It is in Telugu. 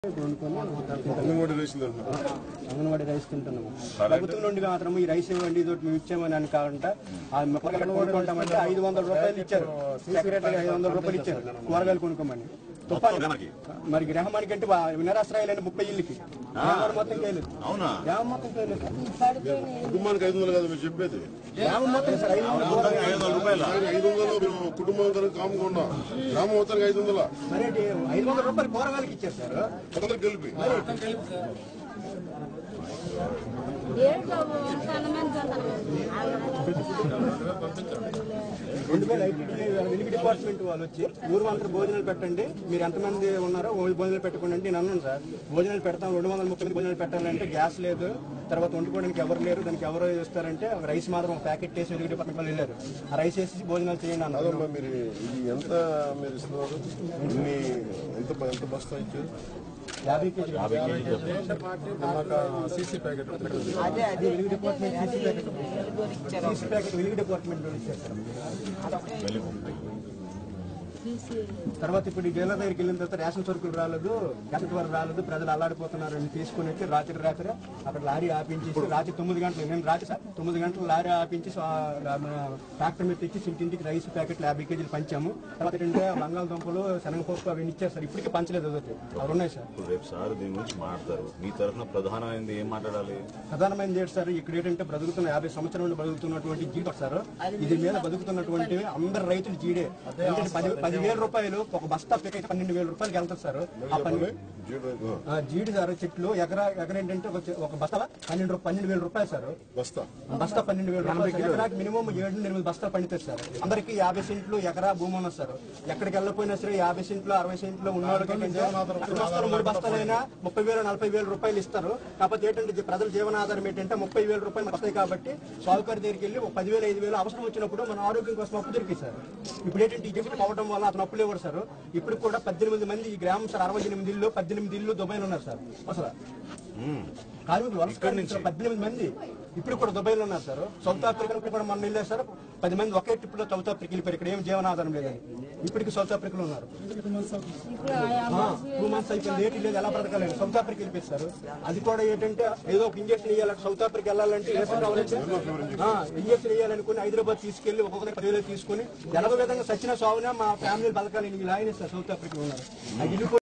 కొనుక్కొని అంగన్వాడీ రేషన్ తింటున్నారు అంగన్వాడీ రైస్ తింటున్నాము ప్రభుత్వం నుండి మాత్రం ఈ రైస్ ఇవ్వండి ఇది ఒకటి మేము ఇచ్చామని అని కాకుండా ఆ కూరగాయలు కొనుక్కుంటామంటే ఐదు వందల రూపాయలు ఇచ్చారు సెక్రటరీ ఐదు వందల రూపాయలు ఇచ్చారు కూరగాయలు కొనుక్కోమని తుఫాను మరి గ్రామానికి అంటే నిరాశ్రయాలైన ముప్పై ఇల్లుకి గ్రామాలు మొత్తం కేలేదు అవునా గ్రామం మొత్తం కేలేదు కుటుంబానికి ఐదు వందలు కదా మీరు చెప్పేది గ్రామం మొత్తం సార్ ఐదు వందల మొత్తానికి ఐదు వందల రూపాయల ఐదు వందలు మీరు కుటుంబం కనుక కాముకుండా గ్రామం మొత్తానికి ఐదు వందల మరి ఏంటి? ఐదు వందల రూపాయలు కూరగాయలకి ఇచ్చారు సార్ అందరు కలిపి ఏంటో చాలా మంది రెండు వేల ఐదు వెలుగు డిపార్ట్మెంట్ వాళ్ళు వచ్చి ఊరు అందరూ భోజనాలు పెట్టండి మీరు ఎంతమంది ఉన్నారో ఓ భోజనాలు పెట్టుకోండి అంటే నేను అన్నాను సార్ భోజనాలు పెడతాం రెండు వందల ముప్పై మంది భోజనాలు పెట్టాలంటే గ్యాస్ లేదు తర్వాత వండుకోవడానికి ఎవరు లేరు దానికి ఎవరు ఇస్తారంటే రైస్ మాత్రం ఒక ప్యాకెట్ వేసి వెలుగు డిపార్ట్మెంట్ వాళ్ళు వెళ్ళారు ఆ రైస్ వేసి భోజనాలు చేయండి అన్నారు అదమ్మా మీరు ఇది ఎంత మీరు ఇస్తున్నారు ఇన్ని ఎంత ఎంత బస్తా ఇచ్చారు యాభై కేజీ అదే అదే Velugu department CC packet CC packet Velugu department వాళ్ళు ఇచ్చారు సార్ తర్వాత ఇప్పుడు ఈ డీలర్ దగ్గరికి వెళ్ళిన తర్వాత రేషన్ సరుకులు రాలేదు గ్యాస్ వరకు రాలేదు ప్రజలు అల్లాడిపోతున్నారు అని తీసుకుని వచ్చి రాత్రి రాత్రి అక్కడ లారీ ఆపించేసి రాత్రి తొమ్మిది గంటలు నేను రాత్రి సార్ తొమ్మిది గంటలు లారీ ఆపించి ట్రాక్టర్ మీద తెచ్చి ఇంటింటికి రైస్ ప్యాకెట్లు యాభై కేజీలు పంచాము తర్వాత ఏంటంటే బంగాళదుంపలు శనగపప్పు అవి ఇచ్చారు సార్ ఇప్పటికీ పంచలేదు అదొకటి అవి ఉన్నాయి సార్ ఇప్పుడు రేపు సార్ దీని గురించి మాట్లాడతారు మీ తరఫున ప్రధానమైనది ఏం మాట్లాడాలి ప్రధానమైనది ఏంటి సార్ ఇక్కడ ఏంటంటే బ్రతుకుతున్న యాభై సంవత్సరాల నుండి బతుకుతున్నటువంటి జీడి సార్ ఇది మీద బతుకుతున్నటువంటి అందరు రైతులు జీడే అంటే పది పదివేల రూపాయలు ఒక బస్తా పిక్ అయితే పన్నెండు వేల రూపాయలకి వెళ్తుంది సార్ ఆ పన్నెండు జీరో ఐదు. ఆ జీడి సార్ చెట్లు ఎకరా ఎకర ఏంటంటే ఒక చె- ఒక బస్తా పన్నెండు రూ- పన్నెండు వేల రూపాయలు సార్ బస్తా ఆ బస్తా పన్నెండు వేల రూపాయలు సార్. ఎకరాకి మినిమం ఏడు నుండి ఎనిమిది బస్తాలు పండుతారు సార్ అందరికి యాభై సెంట్లు ఎకరా భూమి ఉన్నది సార్ ఎక్కడికి వెళ్ళకపోయినా సరే యాభై సెంట్లు అరవై సెంట్లు ఉన్న వాళ్ళకి ఏంటంటే రెండు బస్తాలు మూడు బస్తాలైనా ముప్పై వేలు నలభై వేల రూపాయలు ఇస్తారు కాకపోతే ఏంటంటే జీ- ప్రజల జీవనాధారం ఏంటంటే ముప్పై వేల రూపాయలు మనకు వస్తాయి కాబట్టి సాగుకారి దగ్గరికి వెళ్ళి ఒక పదివేలు ఐదు వేలు అవసరం వచ్చినప్పుడు మన ఆరోగ్యం కోసం అప్పు దొరికింది సార్ ఇప్పుడు ఏంటంటే ఈ గిఫ్ట్ పోవడం వల్ల అతను అప్పులు ఇవ్వడు సార్ ఇప్పుడు కూడా పద్దెనిమిది మంది ఈ గ్రామం సార్ అరవై ఎనిమిది ఇల్లు పద్దెనిమిది ఇల్లు దుబాయ్లో ఉన్నారు సార్ అసలు కార్మికులు వలస కార్మికులు పద్దెనిమిది మంది ఇప్పుడు కూడా దుబాయ్లో ఉన్నారు సార్ సౌత్ ఆఫ్రికా కూడా మొన్న వెళ్ళారు సార్ పది మంది ఒకే ట్రిప్ లో సౌత్ ఆఫ్రికా వెళ్ళిపోయారు ఇక్కడ ఏం జీవనాధారం లేదని ఇప్పటికి సౌత్ ఆఫ్రికాలో ఉన్నారు టూ మంత్స్ అయిపోయింది ఏంటి లేదు ఎలా బ్రతకాలని సౌత్ ఆఫ్రికా వెళ్ళిపోయారు సార్ అది కూడా ఏంటంటే ఏదో ఒక ఇంజక్షన్ ఇవ్వాలి సౌత్ ఆఫ్రికా వెళ్ళాలంటే ఏ కావాలంటే ఇంజక్షన్ ఇవ్వాలనుకుని హైదరాబాద్ తీసుకెళ్లి ఒక్కొక్కరి పదివేలు తీసుకుని ఎలాగో విధంగా సచిన సాగునే మా ఫ్యామిలీ బతకాలి ఇలా ఆయన సౌత్ ఆఫ్రికా ఉన్నారు ఆ ఇల్లు